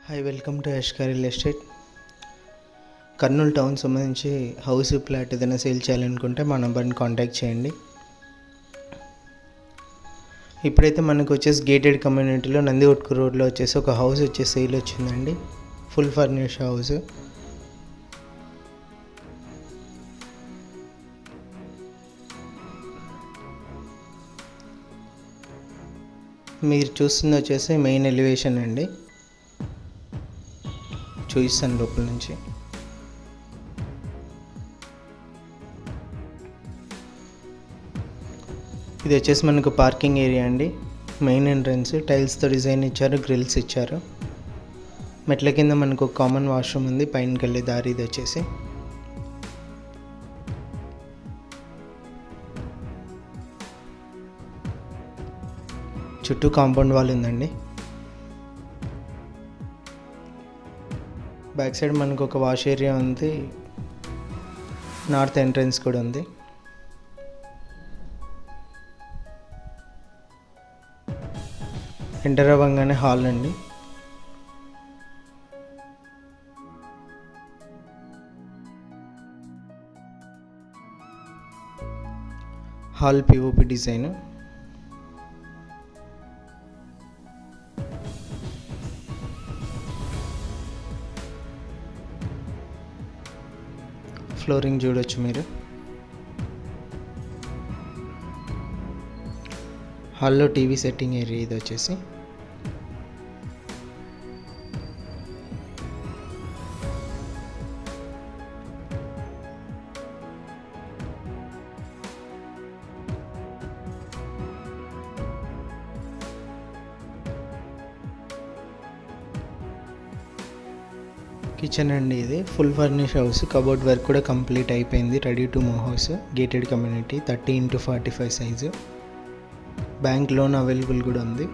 hi welcome to Yashka real estate Kurnool town సంబంధించి house plot ఏదైనా sale చేయాలనుకుంటే మా నెంబర్ని కాంటాక్ట్ చేయండి ఇప్పుడైతే మనకు వచ్చేసి గేటెడ్ కమ్యూనిటీలో నందికొట్కు రోడ్లో వచ్చేసి ఒక హౌస్ వచ్చేసి సేల్ వచ్చిందండి ఫుల్ ఫర్నిష్ హౌస్ మీరు చూస్తుంది వచ్చేసి మెయిన్ ఎలివేషన్ అండి చూపిస్తాను లోపల నుంచి ఇది వచ్చేసి మనకు పార్కింగ్ ఏరియా అండి మెయిన్ ఎంట్రన్స్ టైల్స్తో డిజైన్ ఇచ్చారు గ్రిల్స్ ఇచ్చారు మెట్ల కింద మనకు ఒక కామన్ వాష్రూమ్ ఉంది పైనకి వెళ్ళే దారి ఇది వచ్చేసి చుట్టూ కాంపౌండ్ వాల్ ఉందండి బ్యాక్ సైడ్ మనకు ఒక వాష్ ఏరియా ఉంది నార్త్ ఎంట్రన్స్ కూడా ఉంది ఎంటర్ అవ్వగానే హాల్ అండి హాల్ పిఓపి డిజైన్ ఫ్లోరింగ్ చూడొచ్చు మీరు హాల్లో టీవీ సెట్టింగ్ ఏరియా ఇది వచ్చేసి కిచెన్ అండి ఇది full furnish house cupboard work కూడా కంప్లీట్ అయిపోయింది ready to move house gated community thirty into forty five size bank loan available కూడా ఉంది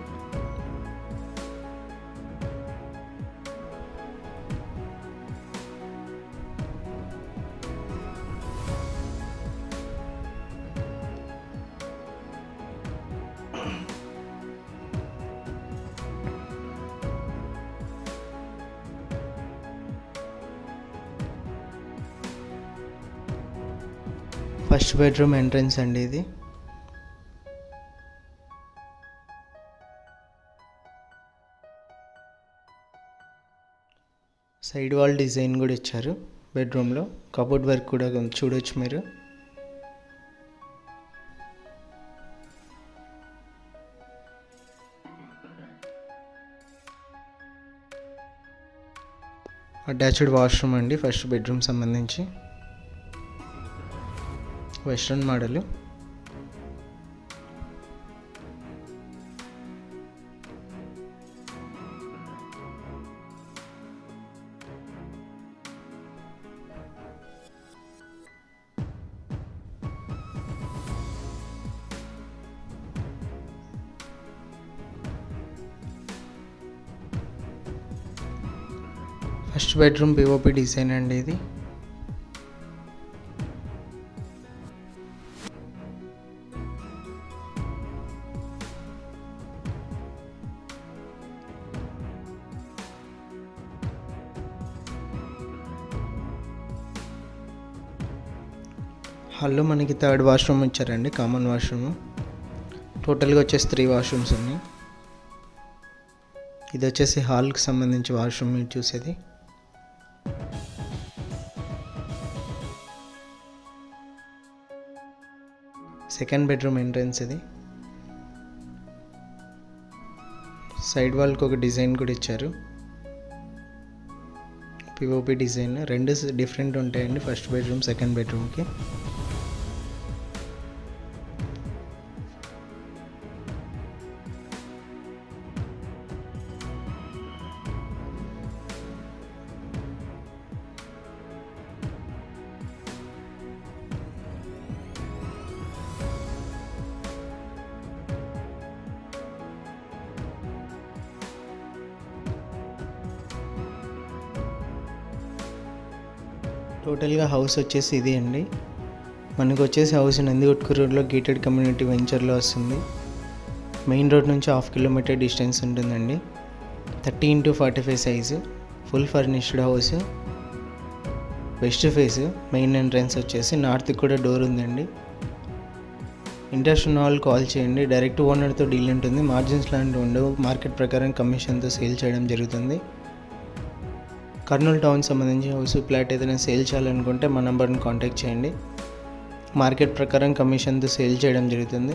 ఫస్ట్ బెడ్రూమ్ ఎంట్రన్స్ అండి ఇది సైడ్ వాల్ డిజైన్ కూడా ఇచ్చారు బెడ్రూమ్లో కబోర్డ్ వర్క్ కూడా చూడొచ్చు మీరు అటాచ్డ్ వాష్రూమ్ అండి ఫస్ట్ బెడ్రూమ్ సంబంధించి western model first bedroom POP design అండి ఇది హాల్లో మనకి థర్డ్ వాష్రూమ్ ఇచ్చారండి కామన్ వాష్రూమ్ టోటల్గా వచ్చేసి త్రీ వాష్రూమ్స్ ఉన్నాయి ఇది వచ్చేసి హాల్కి సంబంధించి వాష్రూమ్ మీరు చూసేది సెకండ్ బెడ్రూమ్ ఎంట్రన్స్ ఇది సైడ్ వాల్కి ఒక డిజైన్ కూడా ఇచ్చారు పిఓపి డిజైన్ రెండు డిఫరెంట్ ఉంటాయండి ఫస్ట్ బెడ్రూమ్ సెకండ్ బెడ్రూమ్కి టోటల్గా హౌస్ వచ్చేసి ఇది అండి మనకు వచ్చేసి హౌస్ నందికొట్కు రోడ్లో గేటెడ్ కమ్యూనిటీ వెంచర్లో వస్తుంది మెయిన్ రోడ్ నుంచి హాఫ్ కిలోమీటర్ డిస్టెన్స్ ఉంటుందండి thirty into forty five size full furnished house west face main entrance వచ్చేసి నార్త్కి కూడా డోర్ ఉందండి ఇంట్రెస్ట్ ఉన్న వాళ్ళు కాల్ చేయండి డైరెక్ట్ ఓనర్తో డీల్ ఉంటుంది మార్జిన్స్ లాంటివి ఉండవు మార్కెట్ ప్రకారం కమిషన్తో సేల్ చేయడం జరుగుతుంది కర్నూలు టౌన్ సంబంధించి హౌస్ ప్లాట్ ఏదైనా సేల్ చేయాలనుకుంటే మా నెంబర్ని కాంటాక్ట్ చేయండి మార్కెట్ ప్రకారం కమిషన్తో సేల్ చేయడం జరుగుతుంది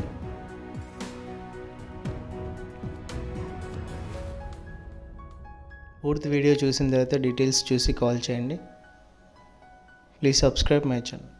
పూర్తి వీడియో చూసిన తర్వాత డీటెయిల్స్ చూసి కాల్ చేయండి ప్లీజ్ సబ్స్క్రైబ్ మై ఛానల్